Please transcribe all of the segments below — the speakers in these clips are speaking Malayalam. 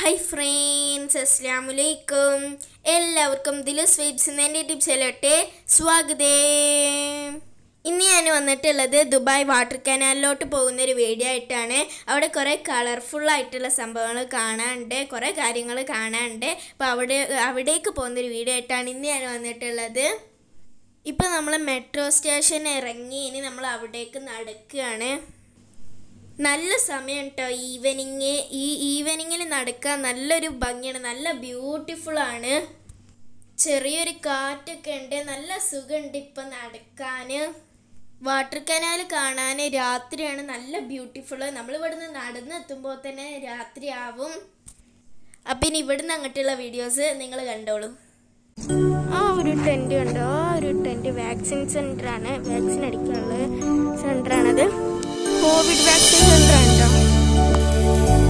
ഹായ് ഫ്രണ്ട്സ് അസ്സാമലൈക്കും എല്ലാവർക്കും ദിലുസ് വൈബ്സ് എൻ്റെ ടിപ്സിലോട്ട് സ്വാഗതം ഇന്ന് ഞാൻ വന്നിട്ടുള്ളത് ദുബായ് വാട്ടർ കനാലിലോട്ട് പോകുന്ന ഒരു വീഡിയോ ആയിട്ടാണ് അവിടെ കുറേ കളർഫുൾ ആയിട്ടുള്ള സംഭവങ്ങൾ കാണാനുണ്ട് കുറേ കാര്യങ്ങൾ കാണാനുണ്ട് അപ്പോൾ അവിടെ അവിടേക്ക് പോകുന്ന ഒരു വീഡിയോ ആയിട്ടാണ് ഇന്ന് ഞാൻ വന്നിട്ടുള്ളത് ഇപ്പം നമ്മൾ മെട്രോ സ്റ്റേഷൻ ഇറങ്ങി ഇനി നമ്മൾ അവിടേക്ക് നടക്കുകയാണ് നല്ല സമയം കേട്ടോ ഈവനിങ് ഈ ഈവനിങ്ങിൽ നടക്കാൻ നല്ലൊരു ഭംഗിയാണ് നല്ല ബ്യൂട്ടിഫുൾ ആണ് ചെറിയൊരു കാറ്റൊക്കെ ഉണ്ട് നല്ല സുഖമുണ്ട് ഇപ്പം നടക്കാൻ വാട്ടർ കനാൽ കാണാൻ രാത്രിയാണ് നല്ല ബ്യൂട്ടിഫുൾ നമ്മൾ ഇവിടുന്ന് നടന്നെത്തുമ്പോൾ തന്നെ രാത്രിയാവും അപ്പം ഇനി ഇവിടുന്ന് അങ്ങോട്ടുള്ള വീഡിയോസ് നിങ്ങൾ കണ്ടോളൂ ആ ഒരു ടെൻറ്റ് കണ്ടോ ആ ഒരു ടെൻറ്റ് വാക്സിൻ സെൻ്റർ ആണ് വാക്സിൻ അടിക്കാനുള്ള സെൻ്റർ ആണത് കോവിഡ് വാക്സിൻ സെൻ്റർ ആണ് കേട്ടോ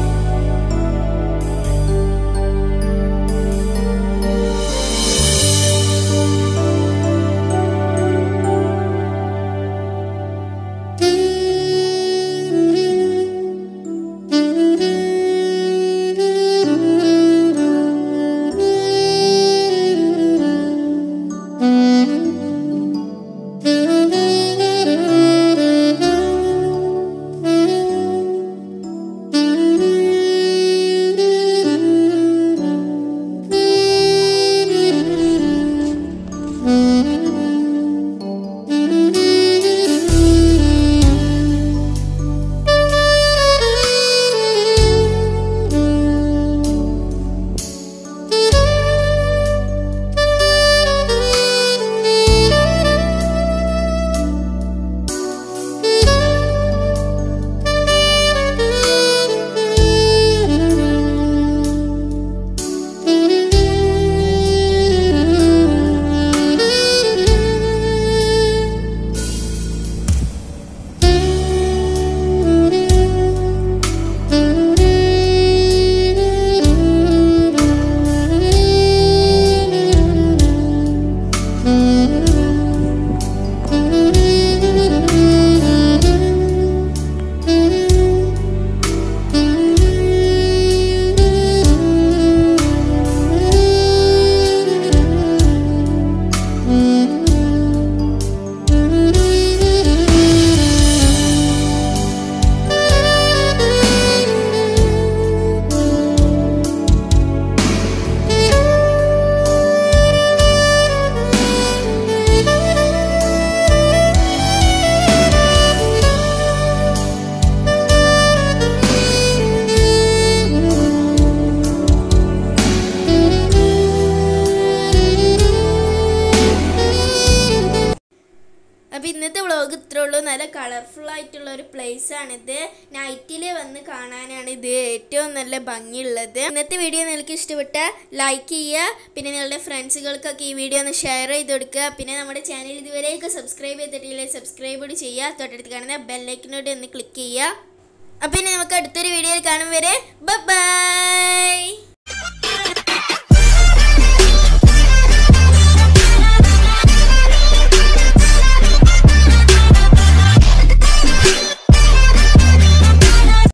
അപ്പോൾ ഇന്നത്തെ വ്ളോഗ് ഇത്രേ ഉള്ളൂ നല്ല കളർഫുൾ ആയിട്ടുള്ള ഒരു പ്ലേസ് ആണിത് നൈറ്റിൽ വന്ന് കാണാനാണ് ഇത് ഏറ്റവും നല്ല ഭംഗിയുള്ളത് ഇന്നത്തെ വീഡിയോ നിങ്ങൾക്ക് ഇഷ്ടപ്പെട്ട ലൈക്ക് ചെയ്യുക പിന്നെ നിങ്ങളുടെ ഫ്രണ്ട്സുകൾക്കൊക്കെ ഈ വീഡിയോ ഒന്ന് ഷെയർ ചെയ്ത് കൊടുക്കുക പിന്നെ നമ്മുടെ ചാനൽ ഇതുവരെയൊക്കെ സബ്സ്ക്രൈബ് ചെയ്തിട്ടില്ലെങ്കിൽ സബ്സ്ക്രൈബ് കൂടി ചെയ്യുക തൊട്ടടുത്ത് കാണുന്ന ബെല്ലൈക്കിനോട് ഒന്ന് ക്ലിക്ക് ചെയ്യുക അപ്പോൾ ഇനി നമുക്ക് അടുത്തൊരു വീഡിയോയിൽ കാണും വരെ ബൈ